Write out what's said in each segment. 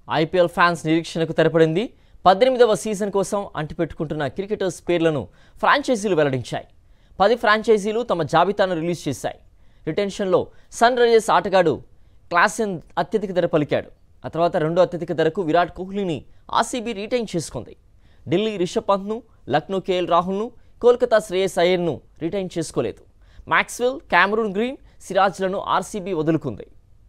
IPL fans నిరీక్షణకు తెరపడింది పద్దెనిమిదవ season కోసం అంటిపెట్టుకుంటున్న cricketers పేర్లను ఫ్రాంచైజీలు వెల్లడించాయి పది ఫ్రాంచైజీలు తమ జాబితాను రిలీజ్ చేశాయి రిటెన్షన్లో సన్ రైజర్స్ ఆటగాడు క్లాసెన్ అత్యధిక ధర పలికాడు ఆ తర్వాత రెండో అత్యధిక ధరకు విరాట్ కోహ్లీని ఆర్సీబీ రీటైన్ చేసుకుంది ఢిల్లీ రిషబ్ పంత్ను లక్నో కేఎల్ రాహుల్ను కోల్కతా శ్రేయస్ అయ్యర్ను రిటైన్ చేసుకోలేదు మ్యాక్స్వెల్ క్యామరూన్ గ్రీన్ సిరాజ్లను ఆర్సీబీ వదులుకుంది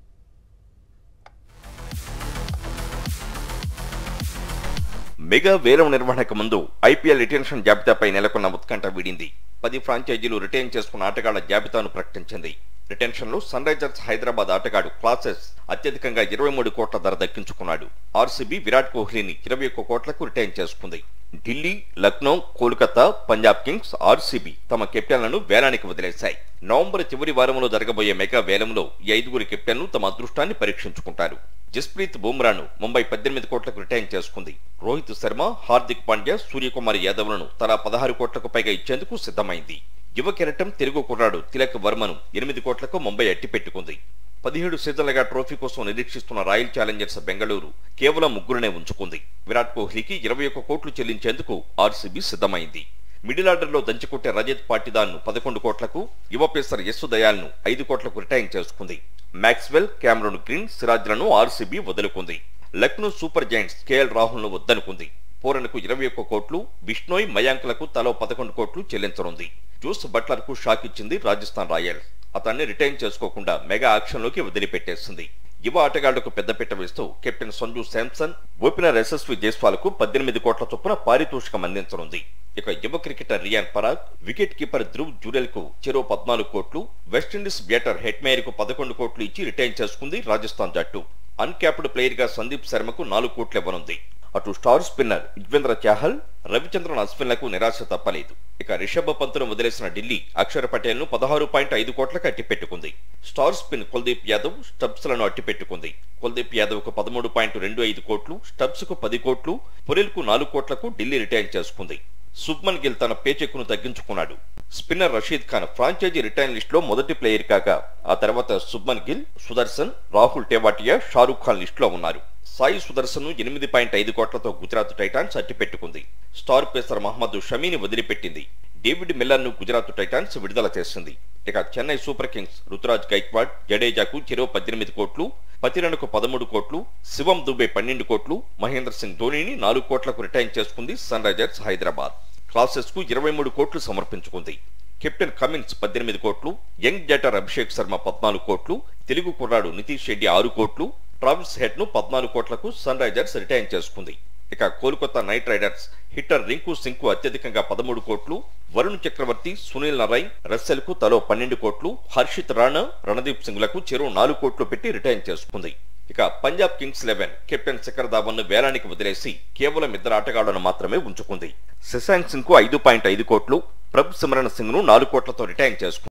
మెగా వేలం నిర్వహణకు ముందు ఐపీఎల్ రిటెన్షన్ జాబితాపై నెలకొన్న ఉత్కంఠ వీడింది పది ఫ్రాంచైజీలు రిటైన్ చేసుకున్న ఆటగాళ్ల జాబితాను ప్రకటించింది రిటెన్షన్లో సన్ రైజర్స్ హైదరాబాద్ ఆటగాడు క్లాసెస్ అత్యధికంగా ఇరవై మూడు కోట్ల ధర దక్కించుకున్నాడు ఆర్సీబీ విరాట్ కోహ్లీని ఇరవై ఒక్క కోట్లకు రిటైన్ చేసుకుంది ఢిల్లీ లక్నో కోల్కతా పంజాబ్ కింగ్స్ ఆర్సీబీ తమ కెప్టెన్లను వేలానికి వదిలేశాయి నవంబర్ చివరి వారంలో జరగబోయే మెగా వేలంలో ఈ ఐదుగురి కెప్టెన్లు తమ అదృష్టాన్ని పరీక్షించుకుంటారు జస్ప్రీత్ బుమ్రాను ముంబై పద్దెనిమిది కోట్లకు రిటైన్ చేసుకుంది రోహిత్ శర్మ హార్దిక్ పాండ్యా సూర్యకుమార్ యాదవ్లను తలా పదహారు కోట్లకు పైగా ఇచ్చేందుకు సిద్ధమైంది యువ కెరటం తెలుగు కుర్రాడు తిలక్ వర్మను ఎనిమిది కోట్లకు ముంబై అట్టిపెట్టుకుంది పదిహేడు సీజన్లుగా ట్రోఫీ కోసం నిరీక్షిస్తున్న రాయల్ ఛాలెంజర్స్ బెంగళూరు కేవలం ముగ్గురునే ఉంచుకుంది విరాట్ కోహ్లీకి ఇరవై ఒక్క కోట్లు చెల్లించేందుకు ఆర్సీబీ సిద్ధమైంది మిడిల్ ఆర్డర్లో దంచికొట్టే రజత్ పాటిదాన్ను పదకొండు కోట్లకు యువ పేసర్ యస్సు దయాల్ను ఐదు కోట్లకు రిటైన్ చేసుకుంది మ్యాక్స్వెల్ క్యామరూన్ గ్రీన్ సిరాజ్లను ఆర్సీబీ వదులుకుంది లక్నో సూపర్ జైంట్స్ కేఎల్ రాహుల్ను వద్దనుకుంది పూరణకు ఇరవై ఒక్క కోట్లు బిష్నోయ్ మయాంక్లకు తలో పదకొండు కోట్లు చెల్లించనుంది జోస్ బట్లర్కు షాక్ ఇచ్చింది రాజస్థాన్ రాయల్స్ అతన్ని రిటైన్ చేసుకోకుండా మెగా ఆక్షన్లోకి వదిలిపెట్టేసింది యువ ఆటగాళ్లకు పెద్దపీట వేస్తూ కెప్టెన్ సంజు శాంసన్ ఓపెనర్ యశస్వి జైస్వాల్కు పద్దెనిమిది కోట్ల చొప్పున పారితోషికం అందించనుంది ఇక యువ cricketer Riyan Parag wicket keeper Dhruv Jurel కు చెరో పద్నాలుగు కోట్లు వెస్టిండీస్ బ్యాటర్ హెట్మేయర్ కు పదకొండు కోట్లు ఇచ్చి రిటైన్ చేసుకుంది రాజస్థాన్ జట్టు అన్క్యాప్డ్ ప్లేయర్ గా సందీప్ శర్మకు నాలుగు కోట్లు ఇవ్వనుంది అటు స్టార్ స్పిన్నర్ యుజ్వేంద్ర చాహల్ రవిచంద్రన్ అశ్విన్లకు నిరాశ తప్పలేదు ఇక రిషబ్ పంత్ను వదిలేసిన ఢిల్లీ అక్షర్ పటేల్ ను పదహారు పాయింట్ ఐదు కోట్లకు అట్టిపెట్టుకుంది star spin Kuldeep Yadav Stubbs లను అట్టిపెట్టుకుంది కుల్దీప్ యాదవ్ కు పదమూడు పాయింట్ రెండు ఐదు కోట్లు స్టబ్స్ కు పది కోట్లు పురిల్ కు నాలుగు కోట్లకు ఢిల్లీ రిటైన్ చేసుకుంది శుభ్మన్ గిల్ తన పేచెక్కును తగ్గించుకున్నాడు spinner Rashid Khan franchise retain list లో మొదటి ప్లేయర్ కాగా ఆ తర్వాత శుభ్మన్ గిల్ సుదర్శన్ రాహుల్ టేవాటియా షారూక్ ఖాన్ లిస్ట్ లో ఉన్నారు సాయి సుదర్శన్ ఎనిమిది పాయింట్ ఐదు కోట్లతో గుజరాత్ టైటాన్స్ అట్టిపెట్టుకుంది స్టార్ పేసర్ మహమ్మద్ షమీని వదిలిపెట్టింది డేవిడ్ మిల్లర్ ను గుజరాత్ టైటాన్స్ విడుదల చేసింది ఇక చెన్నై సూపర్ కింగ్స్ రుతురాజ్ గైక్వాడ్ జడేజాకు చెరో పద్దెనిమిది కోట్లు పతిరణకు పదమూడు కోట్లు శివం దుబే పన్నెండు కోట్లు మహేంద్ర సింగ్ ధోనీని నాలుగు కోట్లకు రిటైన్ చేసుకుంది సన్ రైజర్స్ హైదరాబాద్ క్లాసెస్ కు ఇరవై మూడు కోట్లు సమర్పించుకుంది కెప్టెన్ కమిన్స్ పద్దెనిమిది కోట్లు యంగ్ జటర్ అభిషేక్ శర్మ పద్నాలుగు కోట్లు తెలుగు కుర్రాడు నితీష్ రెడ్డి ఆరు కోట్లు ట్రావిస్ హెడ్ ను పద్నాలుగు కోట్లకు సన్ రైజర్స్ రిటైన్ చేసుకుంది ఇక కోల్కతా నైట్ రైడర్స్ హిట్టర్ రింకు సింగ్ కు అత్యధికంగా పదమూడు కోట్లు Varun Chakravarthy Sunil Narine Russell కు తలో పన్నెండు కోట్లు హర్షిత్ రాణా రణదీప్ సింగ్ లకు చెరో నాలుగు కోట్లు పెట్టి రిటైన్ చేసుకుంది ఇక పంజాబ్ కింగ్స్ లెవెన్ కెప్టెన్ శిఖర్ ధావన్ ను వేలానికి వదిలేసి కేవలం ఇద్దరు ఆటగాళ్లను మాత్రమే ఉంచుకుంది శశాంక్ సింగ్ కు ఐదు పాయింట్ ఐదు కోట్లు ప్రభ్ సిమరన్ సింగ్ ను నాలుగు కోట్లతో రిటైన్ చేసుకుంది